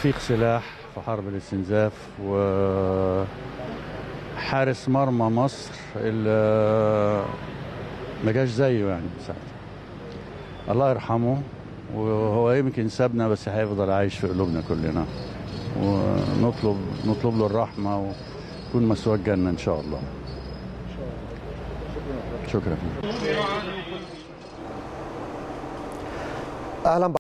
تنفيق سلاح في حرب الاستنزاف و حارس مرمى مصر اللي ما جاش زيه يعني ساعتها الله يرحمه وهو يمكن سابنا بس هيفضل عايش في قلوبنا كلنا ونطلب نطلب له الرحمه ويكون مسوى الجنه ان شاء الله شكرا اهلا